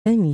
آمين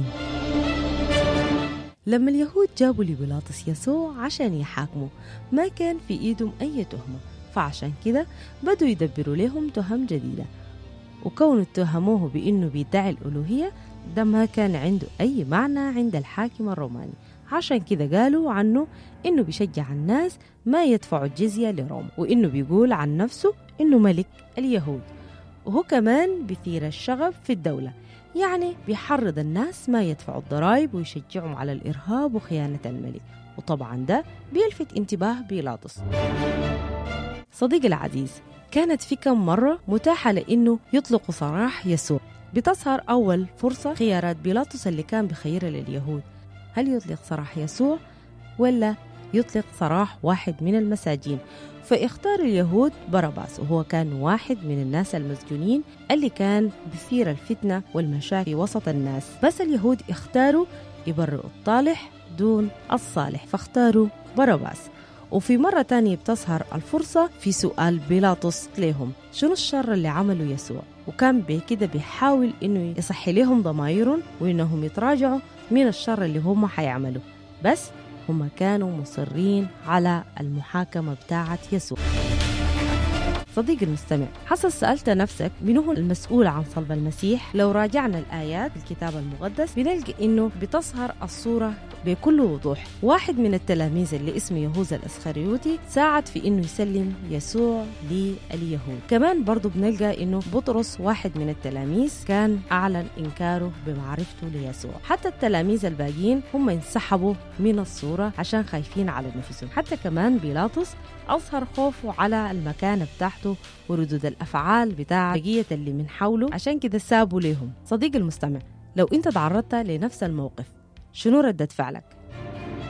لما اليهود جابوا لبيلاطس يسوع عشان يحاكموا ما كان في إيدهم أي تهمة فعشان كده بدوا يدبروا لهم تهم جديدة وكون اتهموه بأنه بيدعي الألوهية ده ما كان عنده أي معنى عند الحاكم الروماني عشان كده قالوا عنه إنه بيشجع الناس ما يدفعوا الجزية لروما وإنه بيقول عن نفسه إنه ملك اليهود وهو كمان بيثير الشغب في الدولة يعني بيحرض الناس ما يدفعوا الضرائب ويشجعهم على الإرهاب وخيانة الملك وطبعا ده بيلفت انتباه بيلاطس صديقي العزيز كانت في كم مرة متاحة لأنه يطلقوا سراح يسوع بتظهر أول فرصة خيارات بيلاطس اللي كان بخيرها لليهود هل يطلق سراح يسوع ولا يطلق سراح واحد من المساجين فاختار اليهود باراباس وهو كان واحد من الناس المسجونين اللي كان بثير الفتنة والمشاكل وسط الناس بس اليهود اختاروا يبرئوا الطالح دون الصالح فاختاروا باراباس وفي مرة تانية بتظهر الفرصة في سؤال بيلاطس لهم شنو الشر اللي عمله يسوع وكان بكده بيحاول انه يصحي لهم ضمايرهم وانهم يتراجعوا من الشر اللي هم حيعملوا بس هم كانوا مصرين على المحاكمة بتاعة يسوع صديقي المستمع حسب سألت نفسك من هو المسؤول عن صلب المسيح لو راجعنا الآيات الكتاب المقدس بنلقى إنه بتظهر الصورة بكل وضوح واحد من التلاميذ اللي اسمه يهوذا الاسخريوطي ساعد في انه يسلم يسوع لليهود كمان برضو بنلقى انه بطرس واحد من التلاميذ كان اعلن انكاره بمعرفته ليسوع حتى التلاميذ الباقيين هم انسحبوا من الصورة عشان خايفين على نفسهم حتى كمان بيلاطس أظهر خوفه على المكانة بتاعته وردود الأفعال بتاع بقية اللي من حوله عشان كده سابوا ليهم صديقي المستمع لو أنت تعرضت لنفس الموقف شنو ردة فعلك؟